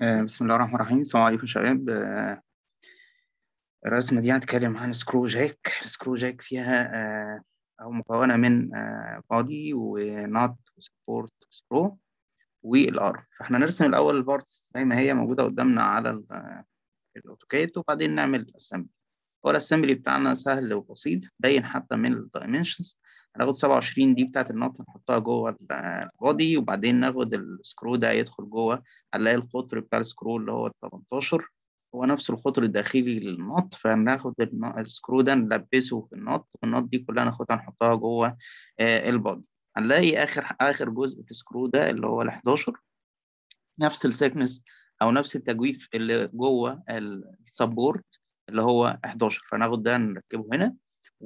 آه، بسم الله الرحمن الرحيم السلام عليكم شباب آه، الرسمة دي هتكلم عن سكرو جاك السكرو جاك فيها آه، أو مكونة من بادي ونوت وسبورت وسكرو والارم فاحنا نرسم الأول البارتس زي ما هي موجودة قدامنا على ال- الأوتوكاد وبعدين نعمل الأسمبلي هو الأسمبلي بتاعنا سهل وبسيط باين حتى من الدايمنشنز هناخد 27 دي بتاعت النوت نحطها جوه ال- البادي وبعدين ناخد السكرو ده يدخل جوه هنلاقي القطر بتاع السكرو اللي هو ال 18 هو نفس القطر الداخلي للنط فهناخد الن- السكرو ده نلبسه في النط والنط دي كلها ناخدها نحطها جوه آه، البادي هنلاقي آخر آخر جزء في السكرو ده اللي هو ال 11 نفس السيكنس أو نفس التجويف اللي جوه السبورت اللي هو 11 فناخد ده نركبه هنا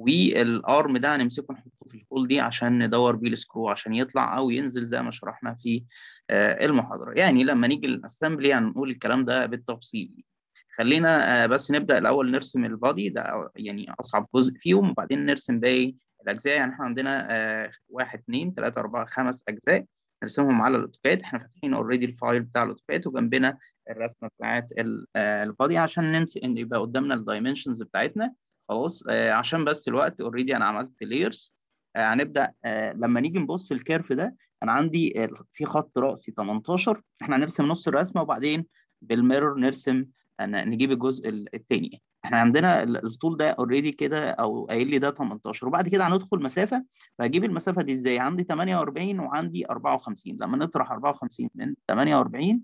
والارم ده هنمسكه نحطه في الهول دي عشان ندور بيه السكرو عشان يطلع او ينزل زي ما شرحنا في آه، المحاضره يعني لما نيجي الاسمبلي هنقول الكلام ده بالتفصيل خلينا آه، بس نبدا الاول نرسم البادي ده يعني اصعب جزء فيهم وبعدين نرسم باقي الاجزاء يعني احنا عندنا آه، واحد اثنين ثلاثه اربعه خمس اجزاء نرسمهم على الاوتوكاد احنا فاتحين اوريدي الفايل بتاع الاوتوكاد وجنبنا الرسمه بتاعت ال- آه، البادي عشان نمسك ان يبقى قدامنا الدايمنشنز بتاعتنا خلاص آه، عشان بس الوقت اوريدي انا عملت لايرز هنبدا آه، لما نيجي نبص الكيرف ده انا عندي آه، في خط راسي 18 احنا هنرسم نص الرسمه وبعدين بالميرور نرسم ن- نجيب الجزء الثاني احنا عندنا ال- الطول ده اوريدي كده او قايل لي ده 18 وبعد كده هندخل مسافه فهجيب المسافه دي ازاي عندي 48 وعندي 54 لما نطرح 54 من 48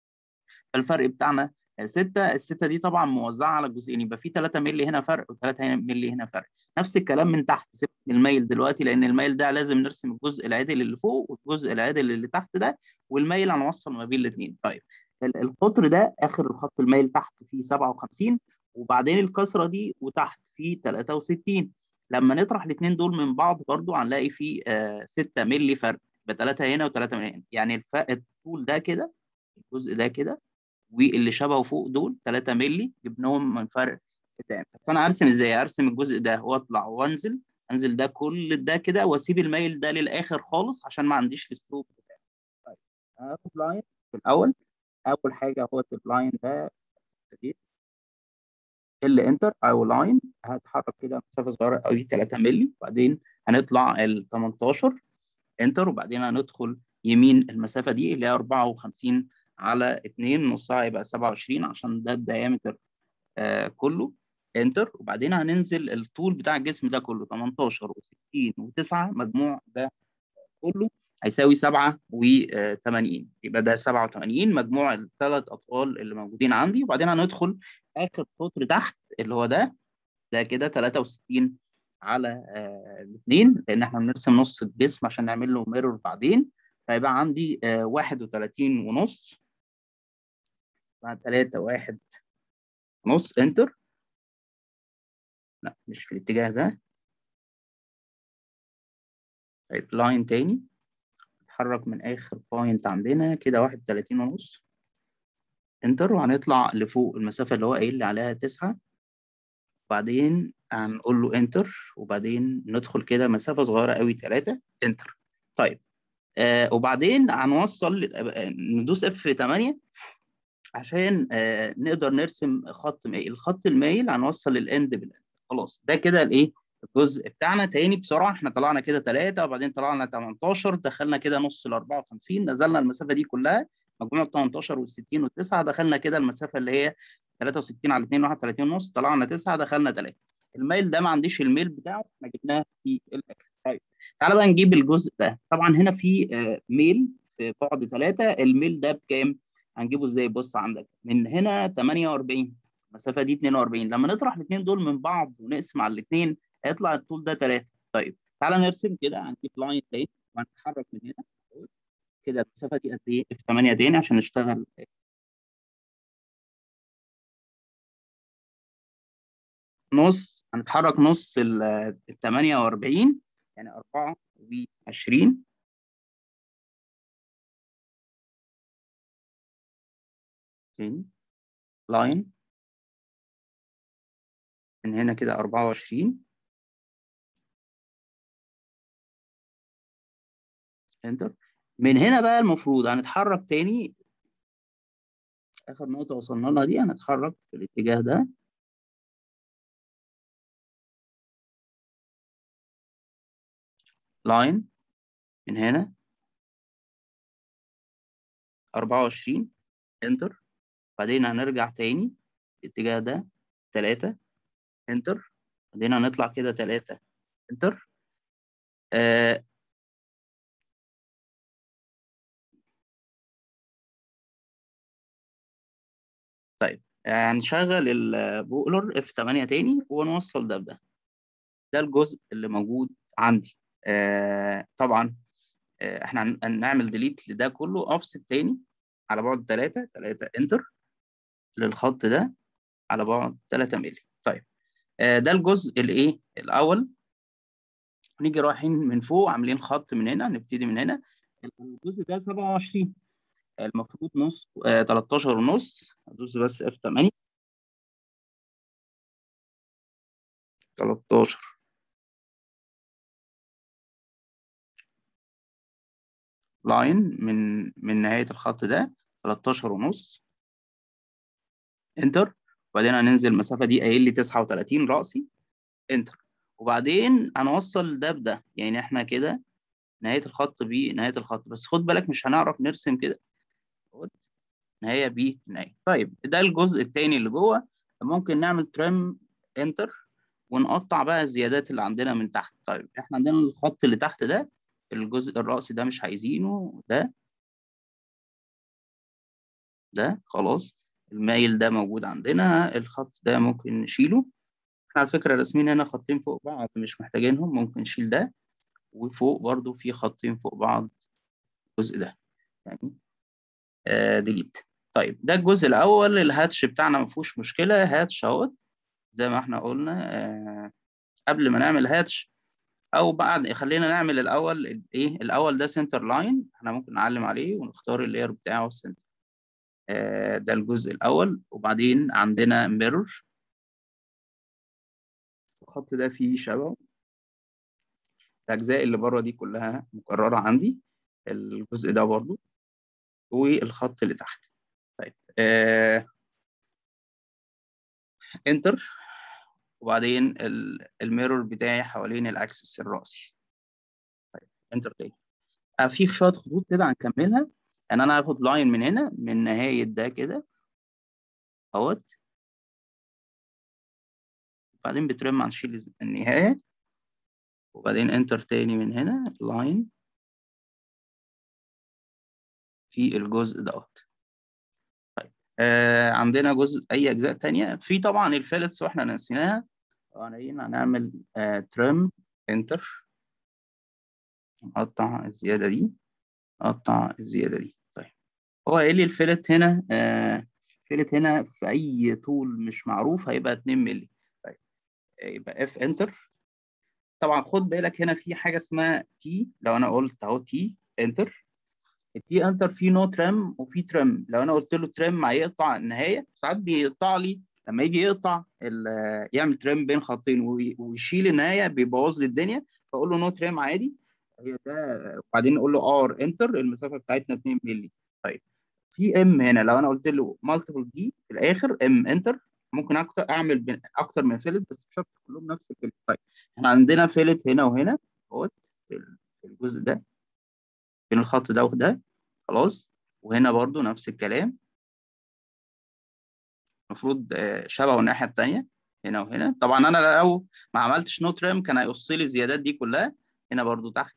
الفرق بتاعنا 6 الستة دي طبعا موزعة على الجزئين يبقى في 3 مللي هنا فرق و3 مللي هنا فرق نفس الكلام من تحت سيبك من الميل دلوقتي لأن الميل ده لازم نرسم الجزء العدل اللي فوق والجزء العدل اللي تحت ده والميل هنوصل ما بين الاثنين طيب ال- القطر ده آخر الخط الميل تحت فيه 57 وبعدين الكسرة دي وتحت فيه 63 لما نطرح الاثنين دول من بعض برضو هنلاقي فيه 6 مللي فرق يبقى 3 هنا و3 هنا يعني الف- الطول ده كده الجزء ده كده واللي شبهه فوق دول 3 مللي جبناهم من فرق قدام فانا ارسم ازاي ارسم الجزء ده واطلع وانزل انزل ده كل ده كده واسيب الميل ده للاخر خالص عشان ما عنديش السلوب بتاعه طيب هاخد لاين في الاول اول حاجه هو اللاين ده اللي انتر او لاين هتحرك كده مسافه صغيره قوي 3 مللي وبعدين هنطلع ال 18 انتر وبعدين هندخل يمين المسافه دي اللي هي 54 على 2 نصها يبقى 27 عشان ده الديامتر آه كله انتر وبعدين هننزل الطول بتاع الجسم ده كله 18 و60 و9 مجموع ده كله هيساوي 87 يبقى ده 87 مجموع الثلاث اطوال اللي موجودين عندي وبعدين هندخل اخر قطر تحت اللي هو ده ده كده 63 على آه الاثنين لان احنا بنرسم نص الجسم عشان نعمل له ميرور بعدين فيبقى عندي آه 31 ونص مع 3 1 ونص انتر لا مش في الاتجاه ده طيب لاين تاني نتحرك من اخر بوينت عندنا كده 31 ونص انتر وهنطلع لفوق المسافه اللي هو قايل لي عليها 9 وبعدين هنقول له انتر وبعدين ندخل كده مسافه صغيره قوي 3 انتر طيب آه وبعدين هنوصل ندوس اف 8 عشان آه نقدر نرسم خط مايل الخط المايل هنوصل الاند بالاند خلاص ده كده الايه الجزء بتاعنا تاني بسرعه احنا طلعنا كده 3 وبعدين طلعنا 18 دخلنا كده نص ال 54 نزلنا المسافه دي كلها مجموع 18 وال 60 وال 9 دخلنا كده المسافه اللي هي 63 على 2 31 ونص طلعنا 9 دخلنا 3 الميل ده ما عنديش الميل بتاعه احنا جبناه في الاخر طيب تعالى بقى نجيب الجزء ده طبعا هنا في آه ميل في بعد 3 الميل ده بكام؟ هنجيبه ازاي بص عندك من هنا 48 المسافه دي 42 لما نطرح الاثنين دول من بعض ونقسم على الاثنين هيطلع الطول ده 3 طيب تعالى نرسم كده هنجيب لاين تاني وهنتحرك من هنا كده المسافه دي قد ايه؟ في 8 تاني عشان نشتغل نص هنتحرك نص ال 48 يعني 24 تاني لاين من هنا كده 24 انتر من هنا بقى المفروض هنتحرك تاني اخر نقطه وصلنا لها دي هنتحرك في الاتجاه ده لاين من هنا 24 انتر بعدين هنرجع تاني الاتجاه ده 3 انتر بعدين هنطلع كده 3 انتر آه طيب هنشغل البولر اف 8 تاني ونوصل ده بده ده الجزء اللي موجود عندي آه طبعا آه احنا هنعمل ديليت لده كله اوفست تاني على بعد 3 3 انتر للخط ده على بعد 3 مللي طيب آه ده الجزء الايه الاول نيجي رايحين من فوق عاملين خط من هنا نبتدي من هنا الجزء ده 27 المفروض نص آه 13 ونص هدوس بس اف 8 13 لاين من من نهاية الخط ده 13 ونص انتر وبعدين هننزل المسافة دي قايل لي 39 رأسي انتر وبعدين هنوصل ده بده يعني احنا كده نهاية الخط بنهاية الخط بس خد بالك مش هنعرف نرسم كده نهاية ب نهاية طيب ده الجزء الثاني اللي جوه ممكن نعمل تريم انتر ونقطع بقى الزيادات اللي عندنا من تحت طيب احنا عندنا الخط اللي تحت ده الجزء الرأسي ده مش عايزينه ده ده خلاص المايل ده موجود عندنا الخط ده ممكن نشيله احنا على فكرة راسمين هنا خطين فوق بعض مش محتاجينهم ممكن نشيل ده وفوق برضو في خطين فوق بعض الجزء ده يعني آه ديليت طيب ده الجزء الاول الهاتش بتاعنا ما فيهوش مشكله هاتش اهوت زي ما احنا قلنا آه قبل ما نعمل هاتش او بعد خلينا نعمل الاول ايه الاول ده سنتر لاين احنا ممكن نعلم عليه ونختار اللاير بتاعه سنتر آه ده الجزء الاول وبعدين عندنا ميرور الخط ده فيه شبه الاجزاء اللي بره دي كلها مكرره عندي الجزء ده برضو والخط اللي تحت طيب آه انتر وبعدين الميرور بتاعي حوالين الاكسس الراسي طيب انتر تاني آه في شويه خطوط كده هنكملها يعني انا هاخد لاين من هنا من نهايه ده كده اهوت وبعدين بترم هنشيل النهايه وبعدين انتر تاني من هنا لاين في الجزء دوت طيب آه عندنا جزء اي اجزاء تانية في طبعا الفيلتس واحنا نسيناها طبعا هنعمل آه ترم انتر نقطع الزياده دي نقطع الزياده دي طيب هو قايل لي الفيلت هنا آه فيلت هنا في اي طول مش معروف هيبقى 2 مللي طيب يبقى اف انتر طبعا خد بالك هنا في حاجه اسمها تي لو انا قلت اهو تي انتر التي انتر فيه نو ترم وفي ترم لو انا قلت له ترم هيقطع النهايه ساعات بيقطع لي لما يجي يقطع يعمل ترم بين خطين ويشيل النهايه بيبوظ لي الدنيا فاقول له نو ترم عادي هي ده وبعدين نقول له ار انتر المسافه بتاعتنا 2 مللي طيب في ام هنا لو انا قلت له مالتيبل دي في الاخر ام انتر ممكن اكتر اعمل اكتر من فيلت بس بشرط كلهم نفس الفيلت طيب احنا عندنا فيلت هنا وهنا اهوت في الجزء ده بين الخط ده وده خلاص وهنا برضو نفس الكلام المفروض شبهه الناحيه الثانيه هنا وهنا طبعا انا لو ما عملتش نو تريم كان هيقص لي الزيادات دي كلها هنا برضو تحت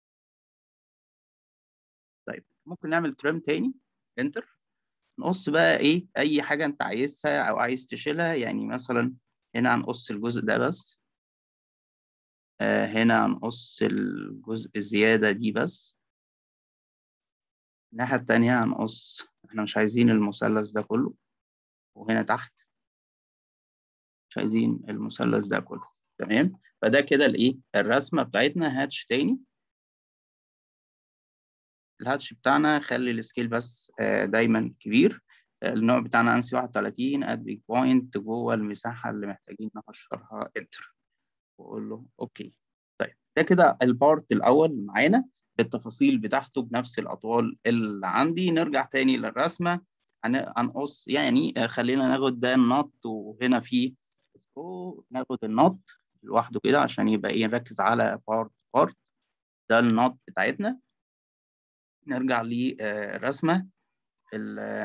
طيب ممكن نعمل تريم تاني انتر نقص بقى ايه اي حاجه انت عايزها او عايز تشيلها يعني مثلا هنا هنقص الجزء ده بس آه هنا هنقص الجزء الزياده دي بس الناحية التانية هنقص احنا مش عايزين المثلث ده كله وهنا تحت مش عايزين المثلث ده كله تمام فده كده الايه الرسمة بتاعتنا هاتش تاني الهاتش بتاعنا خلي السكيل بس دايما كبير النوع بتاعنا انسي 31 اد بيج بوينت جوه المساحة اللي محتاجين نحشرها انتر واقول له اوكي طيب ده كده البارت الاول معانا بالتفاصيل بتاعته بنفس الأطوال اللي عندي نرجع تاني للرسمة هنقص يعني خلينا ناخد ده النط وهنا في سكرو ناخد النط لوحده كده عشان يبقى ايه نركز على بارت بارت ده النط بتاعتنا نرجع للرسمه في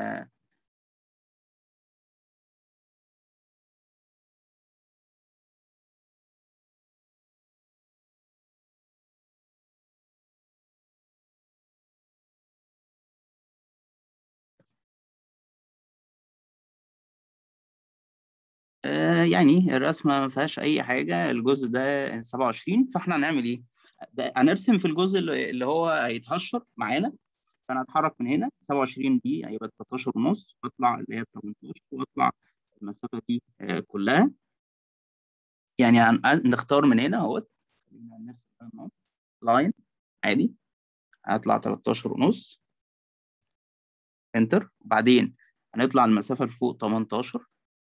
يعني الرسمه ما فيهاش اي حاجه الجزء ده 27 فاحنا هنعمل ايه؟ هنرسم في الجزء اللي هو هيتهشر معانا فانا هتحرك من هنا 27 دي هيبقى 13 ونص واطلع اللي هي 18 واطلع المسافه دي كلها يعني نختار من هنا اهوت لاين عادي هطلع 13 ونص انتر وبعدين هنطلع المسافه لفوق 18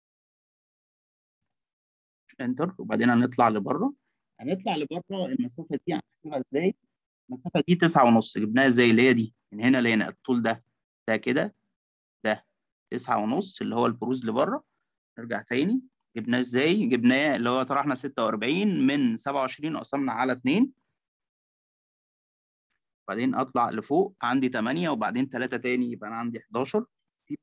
انتر وبعدين هنطلع لبره هنطلع لبره المسافه دي هنحسبها ازاي؟ المسافه دي 9 ونص جبناها ازاي اللي هي دي من هنا لهنا الطول ده ده كده ده 9 ونص اللي هو البروز لبره نرجع تاني جبناه ازاي؟ جبناه اللي هو طرحنا 46 من 27 قسمنا على 2 وبعدين اطلع لفوق عندي 8 وبعدين 3 تاني يبقى انا عندي 11 سيب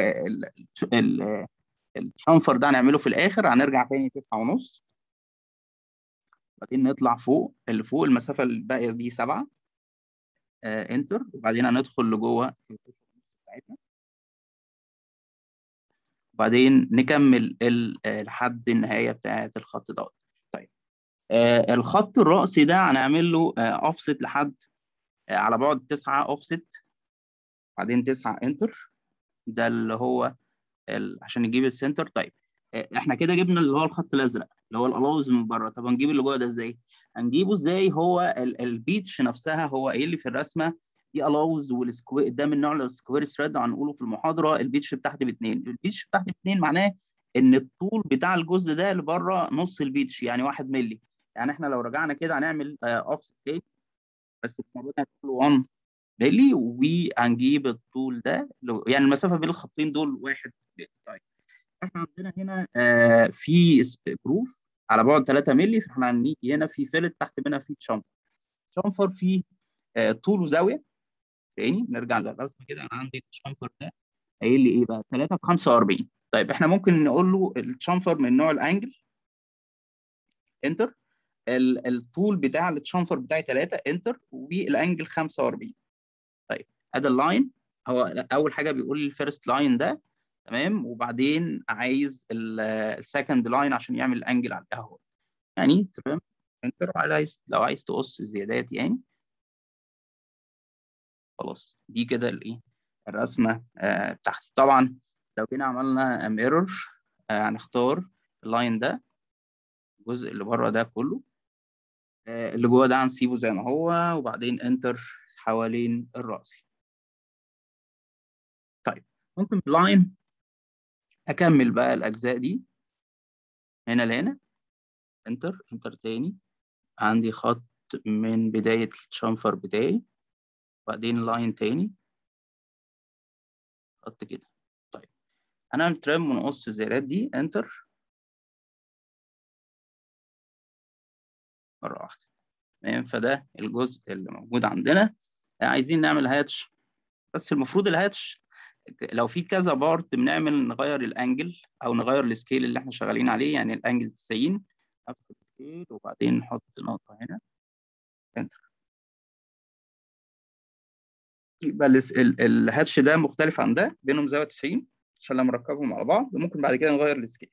الشنفر ده هنعمله في الاخر هنرجع تاني 9 ونص بعدين نطلع فوق اللي فوق المسافه الباقيه دي 7 آه انتر وبعدين هندخل لجوه بتاعتنا وبعدين نكمل لحد النهايه بتاعه الخط دوت طيب آه الخط الرأسي ده هنعمل له اوفست لحد آه على بعد 9 اوفست بعدين 9 انتر ده اللي هو عشان نجيب السنتر طيب احنا كده جبنا اللي هو الخط الازرق اللي هو الالاوز من بره طب هنجيب اللي جوه ده ازاي هنجيبه ازاي هو البيتش نفسها هو ايه اللي في الرسمه دي الاوز والسكوير ده من نوع السكوير ثريد هنقوله في المحاضره البيتش بتاعتي باثنين البيتش بتاعتي باثنين معناه ان الطول بتاع الجزء ده اللي بره نص البيتش يعني 1 مللي يعني احنا لو رجعنا كده هنعمل اوفست تاني بس المره دي هنقول 1 مللي وهنجيب الطول ده يعني المسافه بين الخطين دول 1 مللي طيب احنا عندنا هنا آه في جروف على بعد 3 مللي فاحنا هنيجي هنا في فيلت تحت منها في شنفر شنفر فيه آه طول وزاويه تاني نرجع للرسمه كده انا عندي الشنفر ده قايل لي ايه بقى 3 ب 45 طيب احنا ممكن نقول له الشنفر من نوع الانجل انتر الطول بتاع الشنفر بتاعي 3 انتر والانجل 45 طيب ادي اللاين هو اول حاجه بيقول لي الفيرست لاين ده تمام وبعدين عايز السكند لاين عشان يعمل الانجل على القهوه يعني تمام انتر عايز لو عايز تقص الزيادات يعني خلاص دي كده الايه الرسمه آه بتاعتي طبعا لو جينا عملنا ميرور آه هنختار اللاين ده الجزء اللي بره ده كله آه اللي جوه ده هنسيبه زي ما هو وبعدين انتر حوالين الرأسي طيب ممكن بلاين اكمل بقى الاجزاء دي هنا لهنا انتر انتر تاني عندي خط من بداية الشنفر بتاعي وبعدين لاين تاني خط كده طيب انا ترم ونقص الزيادات دي انتر مرة واحدة تمام فده الجزء اللي موجود عندنا عايزين نعمل هاتش بس المفروض الهاتش لو في كذا بارت بنعمل نغير الانجل او نغير السكيل اللي احنا شغالين عليه يعني الانجل 90 نفس السكيل وبعدين نحط نقطه هنا انتر يبقى الهاتش ده مختلف عن ده بينهم زاويه 90 عشان لما نركبهم على بعض ممكن بعد كده نغير السكيل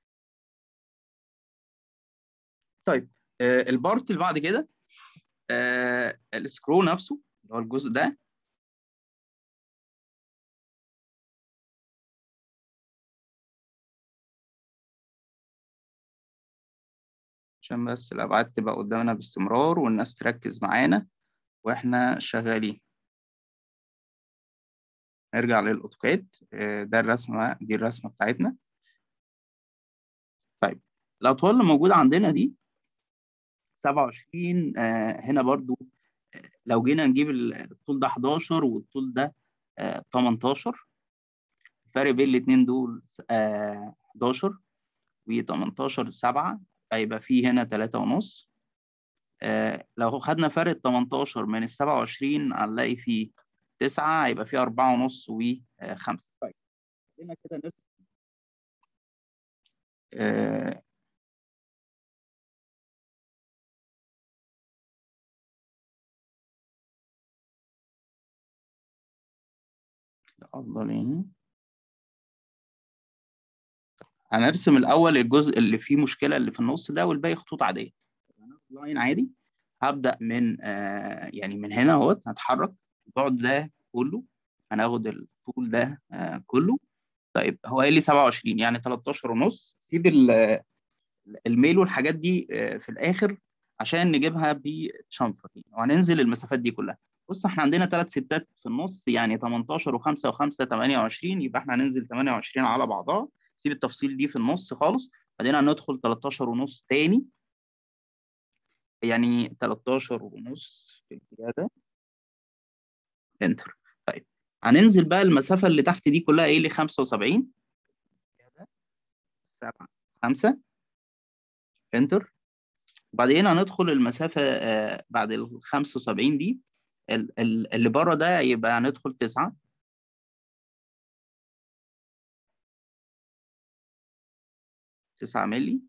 طيب آه البارت اللي بعد كده آه السكرو نفسه اللي هو الجزء ده عشان بس الأبعاد تبقى قدامنا باستمرار والناس تركز معانا وإحنا شغالين نرجع للأوتوكاد ده الرسمة دي الرسمة بتاعتنا طيب الأطوال اللي موجودة عندنا دي 27 هنا برضو لو جينا نجيب الطول ده 11 والطول ده 18 الفرق بين الاثنين دول آه 11 و18 7 هيبقى فيه هنا 3 ونص آه لو خدنا فرق 18 من ال 27 هنلاقي فيه 9 هيبقى فيه 4 ونص و5 طيب خلينا كده نرسم آه افضل يعني هنرسم الاول الجزء اللي فيه مشكله اللي في النص ده والباقي خطوط عاديه لاين عادي هبدا من آه يعني من هنا اهوت هتحرك البعد ده كله هناخد الطول ده آه كله طيب هو قال لي 27 يعني 13 ونص سيب الميل والحاجات دي آه في الاخر عشان نجيبها بشنفر وهننزل المسافات دي كلها بص احنا عندنا ثلاث ستات في النص يعني 18 و5 و5 28 يبقى احنا هننزل 28 على بعضها سيب التفصيل دي في النص خالص بعدين هندخل 13 ونص تاني يعني 13 ونص في الاتجاه ده انتر طيب هننزل بقى المسافه اللي تحت دي كلها ايه ل 75 7 5 انتر وبعدين هندخل المسافه آه بعد ال 75 دي اللي بره ده يبقى هندخل 9 9 مللي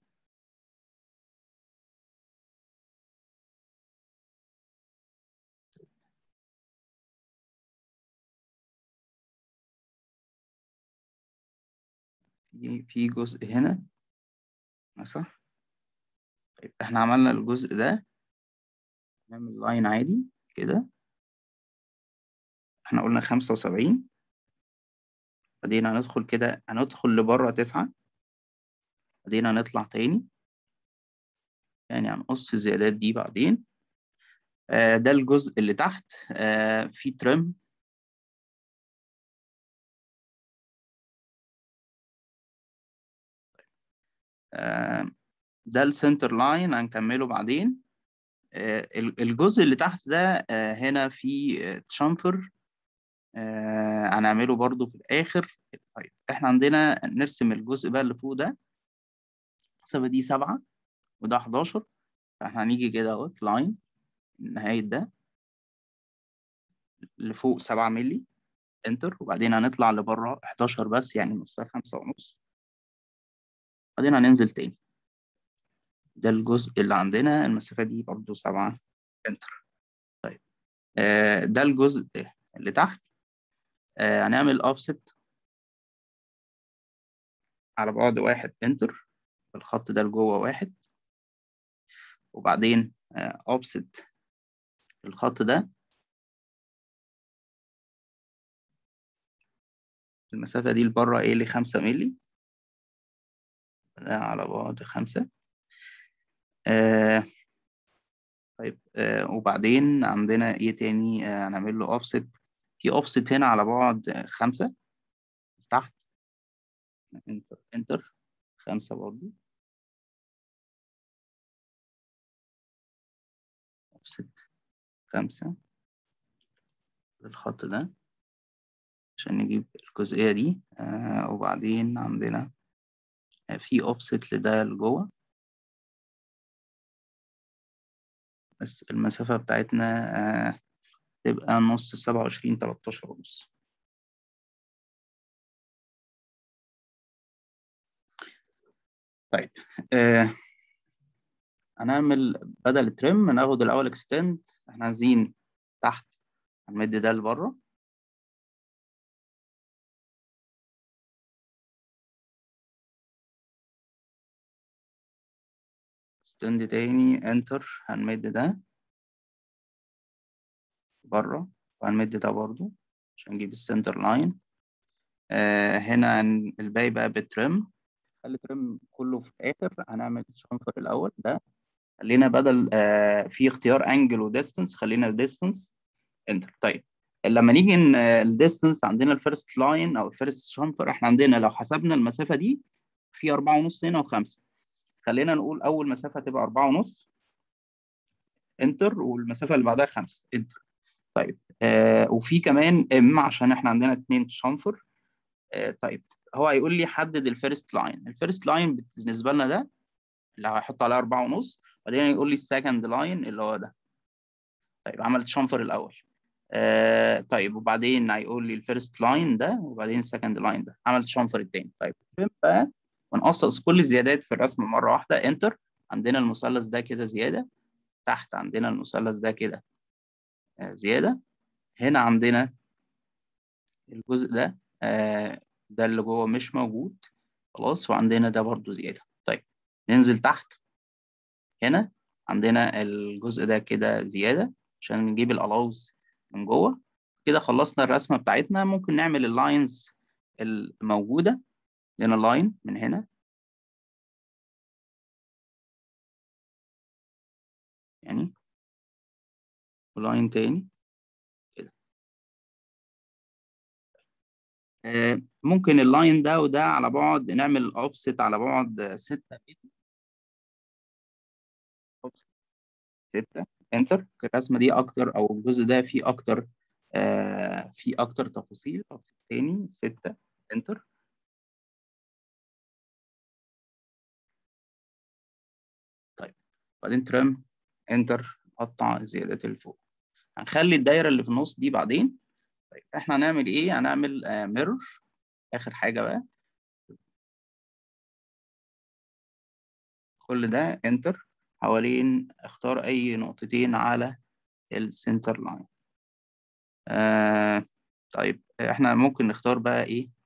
في في جزء هنا صح طيب احنا عملنا الجزء ده نعمل لاين عادي كده احنا قلنا خمسة وسبعين بعدين هندخل كده هندخل لبره تسعة بعدين هنطلع تاني يعني هنقص الزيادات دي بعدين آه ده الجزء اللي تحت آه في ترم آه ده السنتر لاين هنكمله بعدين آه الجزء اللي تحت ده آه هنا في تشامفر آه هنعمله برضو في الآخر طيب احنا عندنا نرسم الجزء بقى اللي فوق ده المسافة دي سبعة وده 11 فاحنا هنيجي كده اهوت لاين نهاية ده لفوق سبعة مللي انتر وبعدين هنطلع لبره 11 بس يعني نصها خمسة ونص بعدين هننزل تاني ده الجزء اللي عندنا المسافة دي برضو سبعة انتر طيب آه ده الجزء اللي تحت آه هنعمل اوفست على بعد واحد انتر الخط ده لجوه واحد وبعدين اوفست الخط ده المسافة دي لبره ايه لخمسة مللي ده على بعد خمسة آه طيب آه وبعدين عندنا ايه تاني آه هنعمل له اوفست في اوفست هنا على بعد خمسة تحت انتر انتر خمسة برضو اوفست خمسة بالخط ده عشان نجيب الجزئية دي آه وبعدين عندنا آه في اوفست لده لجوه بس المسافة بتاعتنا آه تبقى نص سبعة وعشرين تلاتاشر ونص طيب آه هنعمل بدل الترم ناخد الأول اكستند احنا عايزين تحت هنمد ده لبره اكستند تاني انتر هنمد ده بره وهنمد ده برضو عشان نجيب السنتر لاين آه هنا الباقي بقى بترم خلي ترم كله في الاخر هنعمل شنفر الاول ده خلينا بدل آه في اختيار انجل وديستنس خلينا ديستنس انتر طيب لما نيجي الديستنس عندنا الفيرست لاين او الفيرست شنفر احنا عندنا لو حسبنا المسافه دي في أربعة ونص هنا وخمسة خلينا نقول أول مسافة تبقى أربعة ونص انتر والمسافة اللي بعدها خمسة انتر طيب آه وفي كمان ام عشان احنا عندنا اتنين شنفر آه طيب هو هيقول لي حدد الفيرست لاين الفيرست لاين بالنسبه لنا ده اللي هيحط عليه أربعة ونص بعدين يقول لي السكند لاين اللي هو ده طيب عملت شنفر الاول آه طيب وبعدين هيقول لي الفيرست لاين ده وبعدين السكند لاين ده عملت شنفر التاني طيب فين بقى ونقصص كل الزيادات في الرسم مره واحده انتر عندنا المثلث ده كده زياده تحت عندنا المثلث ده كده آه زياده هنا عندنا الجزء ده آه ده اللي جوه مش موجود خلاص وعندنا ده برضو زياده طيب ننزل تحت هنا عندنا الجزء ده كده زياده عشان نجيب الالاوز من جوه كده خلصنا الرسمه بتاعتنا ممكن نعمل اللاينز الموجوده لنا لاين من هنا يعني ولاين تاني كده آه ممكن اللاين ده وده على بعد نعمل اوفست على بعد 6 6 انتر الرسمه دي اكتر او الجزء ده فيه اكتر آه فيه اكتر تفاصيل تاني 6 انتر طيب بعدين ترم انتر قطع الزيادات اللي فوق هنخلي الدايره اللي في النص دي بعدين طيب احنا هنعمل ايه هنعمل آه ميرور اخر حاجه بقى كل ده انتر حوالين اختار اي نقطتين على السنتر لاين آه طيب احنا ممكن نختار بقى ايه